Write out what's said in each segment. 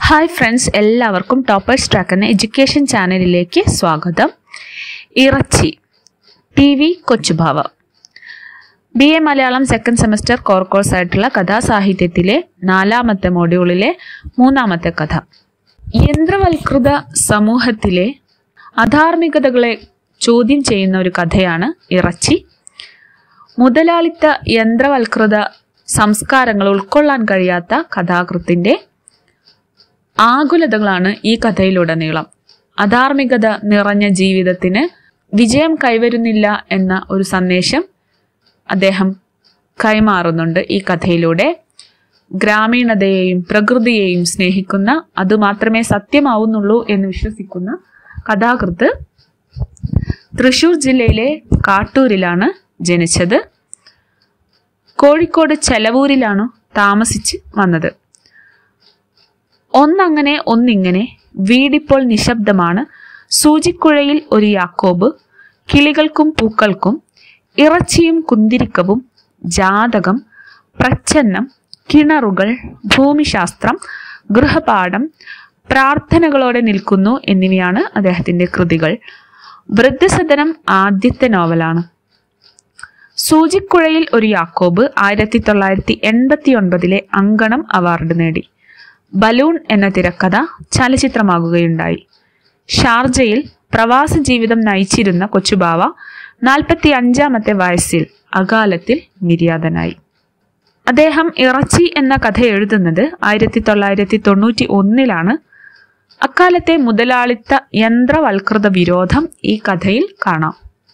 hi friends എല്ലാവർക്കും toppers track എന്ന education ചാനലിലേക്ക് സ്വാഗതം ഇറച്ചി T V Kochubava B A Malayalam second semester core course ആയിട്ടുള്ള കഥാസാഹിത്യത്തിലെ നാലാമത്തെ മോഡ്യൂളിലെ മൂന്നാമത്തെ കഥ യന്ത്രവൽകൃത സമൂഹത്തിലെ അധാർമികതകളെ ചോദ്യം ചെയ്യുന്ന ഒരു കഥയാണ് ഇറച്ചി മുതലാളിത്ത യന്ത്രവൽകൃത സംസ്കാരങ്ങൾ ഉൾക്കൊള്ളാൻ കഴിയാത്ത കഥാകൃത്തിന്റെ ആകുലതകളാണ് ഈ കഥയിലുടനീളം അധാർമികത നിറഞ്ഞ ജീവിതത്തിന് വിജയം കൈവരുന്നില്ല എന്ന ഒരു സന്ദേശം അദ്ദേഹം കൈമാറുന്നുണ്ട് ഈ കഥയിലൂടെ ഗ്രാമീണതയെയും പ്രകൃതിയെയും സ്നേഹിക്കുന്ന അതുമാത്രമേ സത്യമാവുന്നുള്ളൂ എന്ന് വിശ്വസിക്കുന്ന കഥാകൃത്ത് തൃശൂർ ജില്ലയിലെ കാട്ടൂരിലാണ് ജനിച്ചത് കോഴിക്കോട് ചെലവൂരിലാണ് താമസിച്ച് വന്നത് ഒന്നങ്ങനെ ഒന്നിങ്ങനെ വീടിപ്പോൾ നിശബ്ദമാണ് സൂചിക്കുഴയിൽ ഒരു യാക്കോബ് കിളികൾക്കും പൂക്കൾക്കും ഇറച്ചിയും കുന്തിരിക്കവും ജാതകം പ്രച്ഛന്നം കിണറുകൾ ഭൂമിശാസ്ത്രം ഗൃഹപാഠം പ്രാർത്ഥനകളോടെ നിൽക്കുന്നു എന്നിവയാണ് അദ്ദേഹത്തിന്റെ കൃതികൾ വൃദ്ധസദനം ആദ്യത്തെ നോവലാണ് സൂചിക്കുഴയിൽ ഒരു യാക്കോബ് ആയിരത്തി തൊള്ളായിരത്തി എൺപത്തി ഒൻപതിലെ അങ്കണം അവാർഡ് നേടി ബലൂൺ എന്ന തിരക്കഥ ചലച്ചിത്രമാകുകയുണ്ടായി ഷാർജയിൽ പ്രവാസ ജീവിതം നയിച്ചിരുന്ന കൊച്ചുബാവ നാൽപ്പത്തി അഞ്ചാമത്തെ വയസ്സിൽ അകാലത്തിൽ നിര്യാതനായി അദ്ദേഹം ഇറച്ചി എന്ന കഥ എഴുതുന്നത് ആയിരത്തി തൊള്ളായിരത്തി തൊണ്ണൂറ്റി ഒന്നിലാണ് അക്കാലത്തെ മുതലാളിത്ത യന്ത്രവൽകൃത വിരോധം ഈ കഥയിൽ കാണാം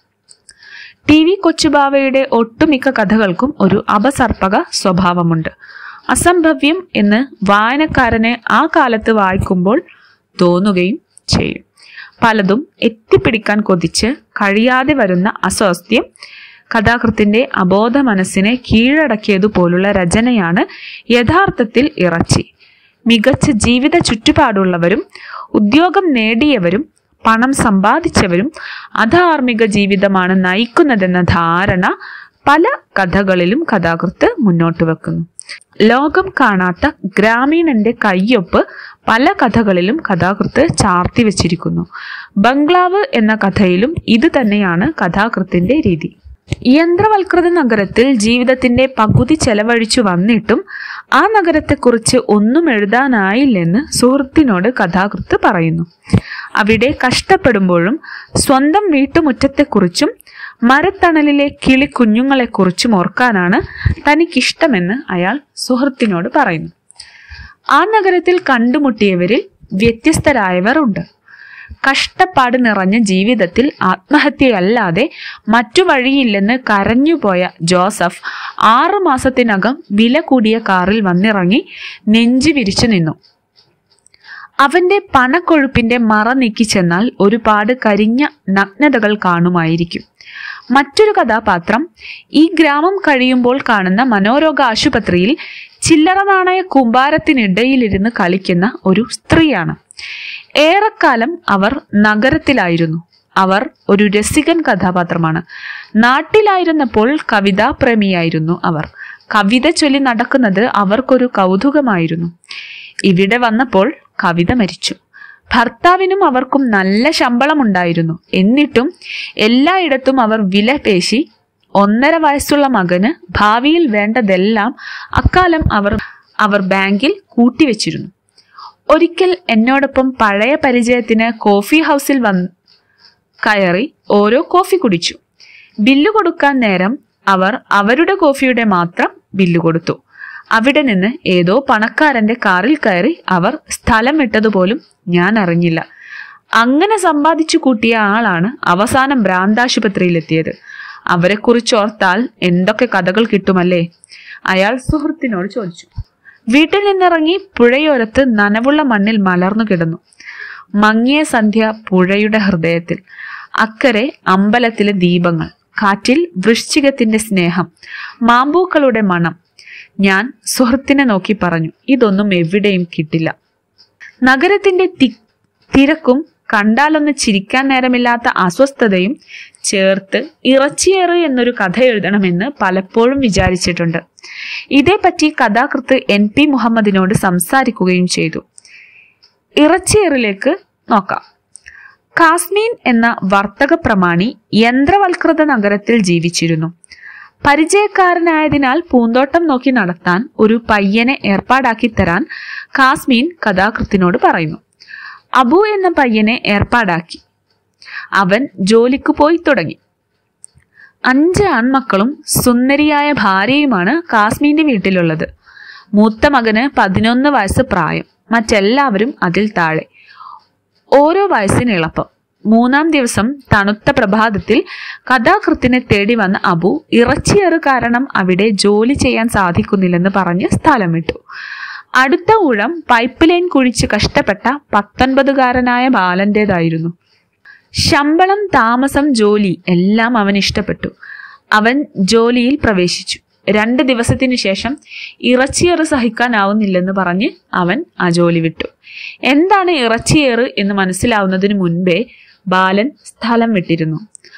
ടി വി കൊച്ചുബാവയുടെ ഒട്ടുമിക്ക കഥകൾക്കും ഒരു അപസർപ്പക സ്വഭാവമുണ്ട് അസംഭവ്യം എന്ന് വായനക്കാരനെ ആ കാലത്ത് വായിക്കുമ്പോൾ തോന്നുകയും ചെയ്യും പലതും എത്തിപ്പിടിക്കാൻ കൊതിച്ച് കഴിയാതെ വരുന്ന അസ്വാസ്ഥ്യം കഥാകൃത്തിന്റെ അബോധ മനസ്സിനെ കീഴടക്കിയതുപോലുള്ള രചനയാണ് യഥാർത്ഥത്തിൽ ഇറച്ചി മികച്ച ജീവിത ചുറ്റുപാടുള്ളവരും ഉദ്യോഗം നേടിയവരും പണം സമ്പാദിച്ചവരും അധാർമിക ജീവിതമാണ് നയിക്കുന്നതെന്ന ധാരണ പല കഥകളിലും കഥാകൃത്ത് മുന്നോട്ട് വെക്കുന്നു ലോകം കാണാത്ത ഗ്രാമീണന്റെ കയ്യൊപ്പ് പല കഥകളിലും കഥാകൃത്ത് ചാർത്തി വെച്ചിരിക്കുന്നു ബംഗ്ലാവ് എന്ന കഥയിലും ഇത് തന്നെയാണ് കഥാകൃത്തിന്റെ രീതി യന്ത്രവൽകൃത നഗരത്തിൽ ജീവിതത്തിന്റെ പകുതി ചെലവഴിച്ചു വന്നിട്ടും ആ നഗരത്തെക്കുറിച്ച് ഒന്നും എഴുതാനായില്ലെന്ന് സുഹൃത്തിനോട് കഥാകൃത്ത് പറയുന്നു അവിടെ കഷ്ടപ്പെടുമ്പോഴും സ്വന്തം വീട്ടുമുറ്റത്തെക്കുറിച്ചും മരത്തണലിലെ കിളി കുഞ്ഞുങ്ങളെക്കുറിച്ചും ഓർക്കാനാണ് തനിക്കിഷ്ടമെന്ന് അയാൾ സുഹൃത്തിനോട് പറയുന്നു ആ നഗരത്തിൽ കണ്ടുമുട്ടിയവരിൽ വ്യത്യസ്തരായവർ ഉണ്ട് കഷ്ടപ്പാട് നിറഞ്ഞ ജീവിതത്തിൽ ആത്മഹത്യയല്ലാതെ മറ്റു വഴിയില്ലെന്ന് കരഞ്ഞുപോയ ജോസഫ് ആറു മാസത്തിനകം വില കൂടിയ കാറിൽ വന്നിറങ്ങി നെഞ്ചു വിരിച്ചു നിന്നു അവന്റെ പണക്കൊഴുപ്പിന്റെ മറ നീക്കി ചെന്നാൽ ഒരുപാട് കരിഞ്ഞ നഗ്നതകൾ കാണുമായിരിക്കും മറ്റൊരു കഥാപാത്രം ഈ ഗ്രാമം കഴിയുമ്പോൾ കാണുന്ന മനോരോഗ ആശുപത്രിയിൽ ചില്ലറ നാണയ കൂമ്പാരത്തിനിടയിലിരുന്ന് കളിക്കുന്ന ഒരു സ്ത്രീയാണ് ഏറെക്കാലം അവർ നഗരത്തിലായിരുന്നു അവർ ഒരു രസികൻ കഥാപാത്രമാണ് നാട്ടിലായിരുന്നപ്പോൾ കവിതാപ്രേമിയായിരുന്നു അവർ കവിത ചൊല്ലി നടക്കുന്നത് അവർക്കൊരു കൗതുകമായിരുന്നു ഇവിടെ വന്നപ്പോൾ കവിത മരിച്ചു ഭർത്താവിനും അവർക്കും നല്ല ശമ്പളമുണ്ടായിരുന്നു എന്നിട്ടും എല്ലായിടത്തും അവർ വില പേശി ഒന്നര വയസ്സുള്ള മകന് ഭാവിയിൽ വേണ്ടതെല്ലാം അക്കാലം അവർ അവർ ബാങ്കിൽ കൂട്ടിവെച്ചിരുന്നു ഒരിക്കൽ എന്നോടൊപ്പം പഴയ പരിചയത്തിന് കോഫി ഹൗസിൽ വന്ന് കയറി ഓരോ കോഫി കുടിച്ചു ബില്ല് കൊടുക്കാൻ നേരം അവർ അവരുടെ കോഫിയുടെ മാത്രം ബില്ല് കൊടുത്തു അവിടെ നിന്ന് ഏതോ പണക്കാരന്റെ കാറിൽ കയറി അവർ സ്ഥലം വിട്ടതുപോലും ഞാൻ അറിഞ്ഞില്ല അങ്ങനെ സമ്പാദിച്ചു കൂട്ടിയ ആളാണ് അവസാനം ഭ്രാന്താശുപത്രിയിലെത്തിയത് അവരെക്കുറിച്ച് ഓർത്താൽ എന്തൊക്കെ കഥകൾ കിട്ടുമല്ലേ അയാൾ സുഹൃത്തിനോട് ചോദിച്ചു വീട്ടിൽ നിന്നിറങ്ങി പുഴയോരത്ത് നനവുള്ള മണ്ണിൽ മലർന്നു കിടന്നു മങ്ങിയ സന്ധ്യ പുഴയുടെ ഹൃദയത്തിൽ അക്കരെ അമ്പലത്തിലെ ദീപങ്ങൾ കാറ്റിൽ വൃശ്ചികത്തിന്റെ സ്നേഹം മാമ്പൂക്കളുടെ മണം ഞാൻ സുഹൃത്തിനെ നോക്കി പറഞ്ഞു ഇതൊന്നും എവിടെയും കിട്ടില്ല നഗരത്തിന്റെ തി തിരക്കും കണ്ടാലൊന്ന് ചിരിക്കാൻ നേരമില്ലാത്ത അസ്വസ്ഥതയും ചേർത്ത് ഇറച്ചിയേറ് എന്നൊരു കഥ എഴുതണമെന്ന് പലപ്പോഴും വിചാരിച്ചിട്ടുണ്ട് ഇതേപ്പറ്റി കഥാകൃത്ത് എൻ പി മുഹമ്മദിനോട് സംസാരിക്കുകയും ചെയ്തു ഇറച്ചിയേറിലേക്ക് നോക്കാം കാസ്മീൻ എന്ന വർത്തക പ്രമാണി യന്ത്രവൽകൃത നഗരത്തിൽ ജീവിച്ചിരുന്നു പരിചയക്കാരനായതിനാൽ പൂന്തോട്ടം നോക്കി നടത്താൻ ഒരു പയ്യനെ ഏർപ്പാടാക്കി തരാൻ കാസ്മീൻ കഥാകൃത്തിനോട് പറയുന്നു അബു എന്ന പയ്യനെ ഏർപ്പാടാക്കി അവൻ ജോലിക്ക് പോയി തുടങ്ങി അഞ്ച് ആൺമക്കളും സുന്ദരിയായ ഭാര്യയുമാണ് കാസ്മീന്റെ വീട്ടിലുള്ളത് മൂത്ത മകന് പതിനൊന്ന് വയസ്സ് പ്രായം മറ്റെല്ലാവരും അതിൽ താഴെ ഓരോ വയസ്സിന് ഇളപ്പം മൂന്നാം ദിവസം തണുത്ത പ്രഭാതത്തിൽ കഥാകൃത്തിനെ തേടി വന്ന അബു ഇറച്ചിയേറ് കാരണം അവിടെ ജോലി ചെയ്യാൻ സാധിക്കുന്നില്ലെന്ന് പറഞ്ഞ് സ്ഥലം വിട്ടു അടുത്ത ഊഴം പൈപ്പ് ലൈൻ കുഴിച്ച് കഷ്ടപ്പെട്ട പത്തൊൻപതുകാരനായ ബാലന്റേതായിരുന്നു ശമ്പളം താമസം ജോലി എല്ലാം അവൻ ഇഷ്ടപ്പെട്ടു അവൻ ജോലിയിൽ പ്രവേശിച്ചു രണ്ട് ദിവസത്തിനു ശേഷം ഇറച്ചിയേറ് സഹിക്കാനാവുന്നില്ലെന്ന് പറഞ്ഞ് അവൻ ആ ജോലി വിട്ടു എന്താണ് ഇറച്ചിയേറ് എന്ന് മനസ്സിലാവുന്നതിന് മുൻപേ ബാലൻ സ്ഥലം വിട്ടിരുന്നു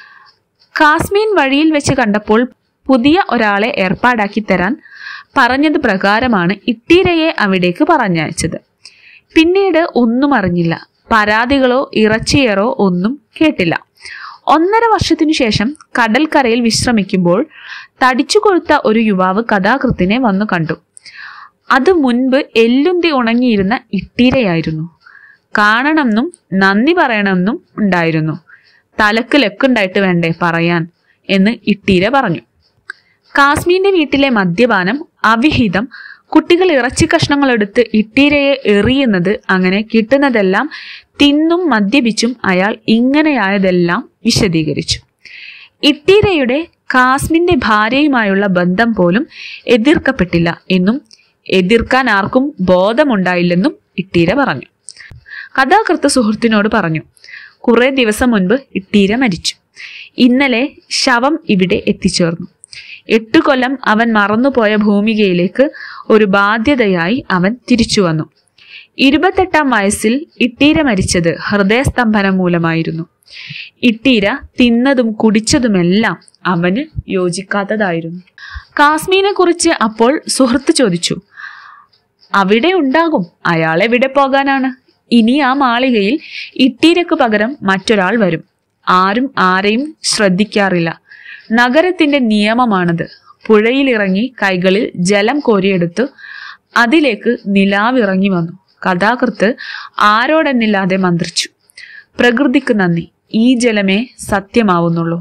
കാസ്മീൻ വഴിയിൽ വെച്ച് കണ്ടപ്പോൾ പുതിയ ഒരാളെ ഏർപ്പാടാക്കി തരാൻ പറഞ്ഞത് പ്രകാരമാണ് ഇട്ടീരയെ അവിടേക്ക് പറഞ്ഞയച്ചത് പിന്നീട് ഒന്നും അറിഞ്ഞില്ല പരാതികളോ ഇറച്ചിയേറോ ഒന്നും കേട്ടില്ല ഒന്നര വർഷത്തിനു ശേഷം കടൽക്കരയിൽ വിശ്രമിക്കുമ്പോൾ തടിച്ചു കൊഴുത്ത ഒരു യുവാവ് കഥാകൃത്തിനെ വന്നു കണ്ടു അത് മുൻപ് എല്ലുന്തി ഉണങ്ങിയിരുന്ന ഇട്ടീരയായിരുന്നു കാണണമെന്നും നന്ദി പറയണമെന്നും ഉണ്ടായിരുന്നു തലക്ക് ലക്കുണ്ടായിട്ട് വേണ്ടേ പറയാൻ എന്ന് ഇട്ടീര പറഞ്ഞു കാശ്മീരിന്റെ വീട്ടിലെ മദ്യപാനം അവിഹിതം കുട്ടികൾ ഇറച്ചി കഷ്ണങ്ങൾ എടുത്ത് ഇട്ടീരയെ എറിയുന്നത് അങ്ങനെ കിട്ടുന്നതെല്ലാം തിന്നും മദ്യപിച്ചും അയാൾ ഇങ്ങനെയായതെല്ലാം വിശദീകരിച്ചു ഇട്ടീരയുടെ കാസ്മിന്റെ ഭാര്യയുമായുള്ള ബന്ധം പോലും എതിർക്കപ്പെട്ടില്ല എന്നും എതിർക്കാൻ ആർക്കും ബോധമുണ്ടായില്ലെന്നും ഇട്ടീര പറഞ്ഞു കഥാകൃത്ത് സുഹൃത്തിനോട് പറഞ്ഞു കുറെ ദിവസം മുൻപ് ഇട്ടീര മരിച്ചു ഇന്നലെ ശവം ഇവിടെ എത്തിച്ചേർന്നു എട്ടു കൊല്ലം അവൻ മറന്നുപോയ ഭൂമികയിലേക്ക് ഒരു ബാധ്യതയായി അവൻ തിരിച്ചു വന്നു ഇരുപത്തെട്ടാം വയസ്സിൽ ഇട്ടീര മരിച്ചത് ഹൃദയസ്തംഭനം മൂലമായിരുന്നു ഇട്ടീര തിന്നതും കുടിച്ചതുമെല്ലാം അവന് യോജിക്കാത്തതായിരുന്നു കാസ്മീനെ കുറിച്ച് അപ്പോൾ സുഹൃത്ത് ചോദിച്ചു അവിടെ ഉണ്ടാകും അയാൾ എവിടെ പോകാനാണ് ഇനി ആ മാളികയിൽ ഇട്ടീരക്ക് പകരം മറ്റൊരാൾ വരും ആരും ആരെയും ശ്രദ്ധിക്കാറില്ല നഗരത്തിന്റെ നിയമമാണത് പുഴയിലിറങ്ങി കൈകളിൽ ജലം കോരിയെടുത്ത് അതിലേക്ക് നിലാവിറങ്ങി വന്നു കഥാകൃത്ത് ആരോടെന്നില്ലാതെ മന്ത്രിച്ചു പ്രകൃതിക്ക് നന്ദി ഈ ജലമേ സത്യമാവുന്നുള്ളൂ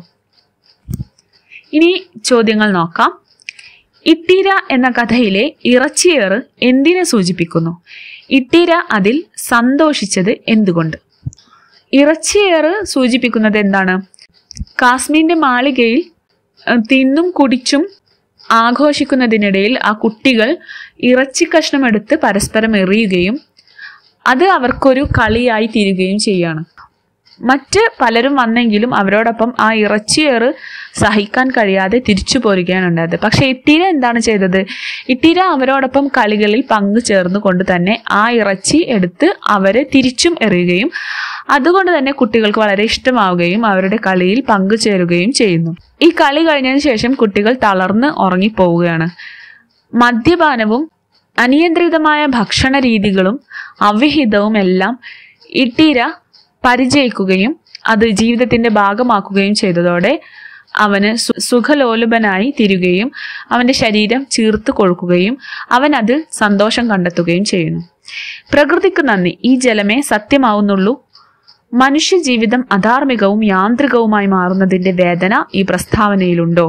ഇനി ചോദ്യങ്ങൾ നോക്കാം ഇട്ടീര എന്ന കഥയിലെ ഇറച്ചിയേറ് എന്തിനെ സൂചിപ്പിക്കുന്നു ഇട്ടീര അതിൽ സന്തോഷിച്ചത് എന്തുകൊണ്ട് ഇറച്ചിയേറ് സൂചിപ്പിക്കുന്നത് എന്താണ് കാശ്മീരിന്റെ മാളികയിൽ അഹ്, തിന്നും കുടിച്ചും ആഘോഷിക്കുന്നതിനിടയിൽ ആ കുട്ടികൾ ഇറച്ചി കഷ്ണം എടുത്ത് പരസ്പരം എറിയുകയും അത് അവർക്കൊരു കളിയായി തീരുകയും ചെയ്യാണ് മറ്റ് പലരും വന്നെങ്കിലും അവരോടൊപ്പം ആ ഇറച്ചിയേറ് സഹിക്കാൻ കഴിയാതെ തിരിച്ചു പോരുകയാണ് ഉണ്ടായത് പക്ഷെ ഇട്ടീര എന്താണ് ചെയ്തത് ഇട്ടീര അവരോടൊപ്പം കളികളിൽ പങ്കു ചേർന്ന് കൊണ്ട് തന്നെ ആ ഇറച്ചി എടുത്ത് അവരെ തിരിച്ചും എറിയുകയും അതുകൊണ്ട് തന്നെ കുട്ടികൾക്ക് വളരെ ഇഷ്ടമാവുകയും അവരുടെ കളിയിൽ പങ്കുചേരുകയും ചെയ്യുന്നു ഈ കളി കഴിഞ്ഞതിന് ശേഷം കുട്ടികൾ തളർന്ന് ഉറങ്ങിപ്പോവുകയാണ് മദ്യപാനവും അനിയന്ത്രിതമായ ഭക്ഷണ രീതികളും അവിഹിതവും എല്ലാം ഇട്ടീര പരിചയിക്കുകയും അത് ജീവിതത്തിന്റെ ഭാഗമാക്കുകയും ചെയ്തതോടെ അവന് സു- സുഖലോലുപനായി തീരുകയും അവന്റെ ശരീരം ചീർത്ത് കൊഴുക്കുകയും അവൻ അതിൽ സന്തോഷം കണ്ടെത്തുകയും ചെയ്യുന്നു പ്രകൃതിക്ക് നന്ദി ഈ ജലമേ സത്യമാവുന്നുള്ളൂ മനുഷ്യ ജീവിതം അധാർമികവും യാന്ത്രികവുമായി മാറുന്നതിന്റെ വേദന ഈ പ്രസ്താവനയിലുണ്ടോ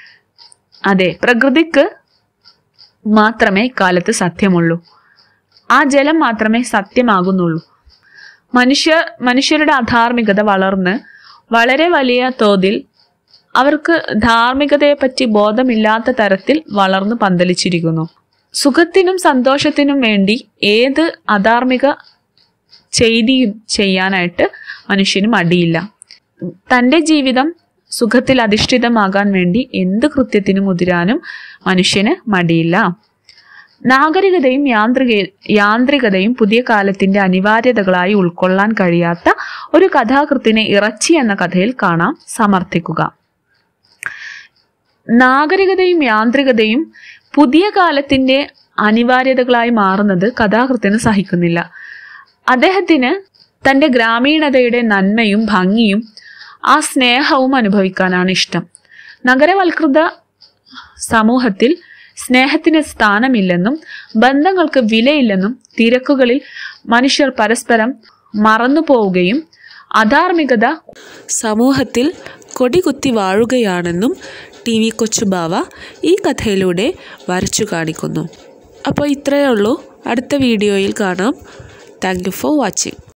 അതെ പ്രകൃതിക്ക് മാത്രമേ കാലത്ത് സത്യമുള്ളൂ ആ ജലം മാത്രമേ സത്യമാകുന്നുള്ളൂ മനുഷ്യ മനുഷ്യരുടെ അധാർമികത വളർന്ന് വളരെ വലിയ തോതിൽ അവർക്ക് ധാർമ്മികതയെപ്പറ്റി ബോധമില്ലാത്ത തരത്തിൽ വളർന്നു പന്തലിച്ചിരിക്കുന്നു സുഖത്തിനും സന്തോഷത്തിനും വേണ്ടി ഏത് അധാർമിക ചെയ്തിയും ചെയ്യാനായിട്ട് മനുഷ്യന് മടിയില്ല തൻ്റെ ജീവിതം സുഖത്തിൽ അധിഷ്ഠിതമാകാൻ വേണ്ടി എന്ത് കൃത്യത്തിനും മുതിരാനും മനുഷ്യന് മടിയില്ല നാഗരികതയും യാന്ത്രിക യാന്ത്രികതയും പുതിയ കാലത്തിന്റെ അനിവാര്യതകളായി ഉൾക്കൊള്ളാൻ കഴിയാത്ത ഒരു കഥാകൃത്തിനെ ഇറച്ചി എന്ന കഥയിൽ കാണാം സമർത്ഥിക്കുക നാഗരികതയും യാന്ത്രികതയും പുതിയ കാലത്തിന്റെ അനിവാര്യതകളായി മാറുന്നത് കഥാകൃത്തിന് സഹിക്കുന്നില്ല അദ്ദേഹത്തിന് തൻ്റെ ഗ്രാമീണതയുടെ നന്മയും ഭംഗിയും ആ സ്നേഹവും അനുഭവിക്കാനാണ് ഇഷ്ടം നഗരവൽകൃത സമൂഹത്തിൽ സ്നേഹത്തിന് സ്ഥാനമില്ലെന്നും ബന്ധങ്ങൾക്ക് വിലയില്ലെന്നും തിരക്കുകളിൽ മനുഷ്യർ പരസ്പരം മറന്നു പോവുകയും അധാർമികത സമൂഹത്തിൽ കൊടികുത്തി വാഴുകയാണെന്നും ടി വി കൊച്ചുബാവ ഈ കഥയിലൂടെ വരച്ചു കാണിക്കുന്നു അപ്പോൾ ഇത്രയേ ഉള്ളൂ അടുത്ത വീഡിയോയിൽ കാണാം താങ്ക് യു ഫോർ വാച്ചിങ്